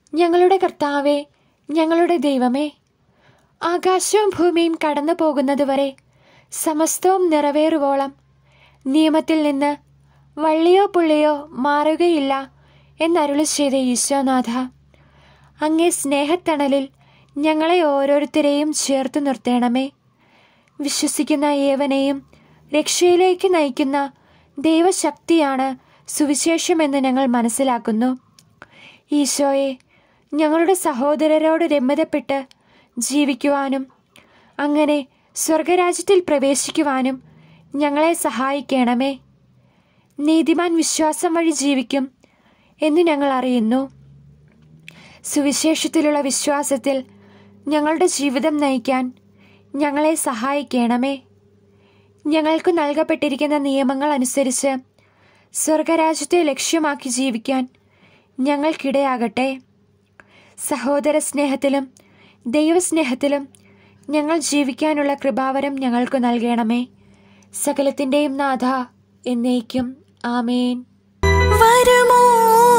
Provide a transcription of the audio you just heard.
ഞങ്ങളുടെ കർത്താവെ ഞങ്ങളുടെ ദൈവമേ ആകാശവും ഭൂമിയും കടന്നു പോകുന്നതുവരെ സമസ്തവും നിറവേറുവോളം നിയമത്തിൽ നിന്ന് വള്ളിയോ പുള്ളിയോ മാറുകയില്ല എന്നരുളി ചെയ്ത ഈശോനാഥ അങ്ങേ സ്നേഹത്തണലിൽ ഞങ്ങളെ ഓരോരുത്തരെയും ചേർത്തു നിർത്തേണമേ വിശ്വസിക്കുന്ന ഏവനെയും രക്ഷയിലേക്ക് നയിക്കുന്ന ദൈവശക്തിയാണ് സുവിശേഷമെന്ന് ഞങ്ങൾ മനസ്സിലാക്കുന്നു ഈശോയെ ഞങ്ങളുടെ സഹോദരരോട് രമ്യതപ്പെട്ട് ജീവിക്കുവാനും അങ്ങനെ സ്വർഗരാജ്യത്തിൽ പ്രവേശിക്കുവാനും ഞങ്ങളെ സഹായിക്കണമേ നീതിമാൻ വിശ്വാസം വഴി ജീവിക്കും എന്ന് ഞങ്ങൾ അറിയുന്നു സുവിശേഷത്തിലുള്ള വിശ്വാസത്തിൽ ഞങ്ങളുടെ ജീവിതം നയിക്കാൻ ഞങ്ങളെ സഹായിക്കണമേ ഞങ്ങൾക്ക് നൽകപ്പെട്ടിരിക്കുന്ന നിയമങ്ങൾ അനുസരിച്ച് സ്വർഗരാജ്യത്തെ ലക്ഷ്യമാക്കി ജീവിക്കാൻ ഞങ്ങൾക്കിടയാകട്ടെ സഹോദര സ്നേഹത്തിലും ദൈവസ്നേഹത്തിലും ഞങ്ങൾ ജീവിക്കാനുള്ള കൃപാവരം ഞങ്ങൾക്ക് നൽകണമേ സകലത്തിൻ്റെയും നാഥ എന്നേക്കും ആമേൻ വരുമോ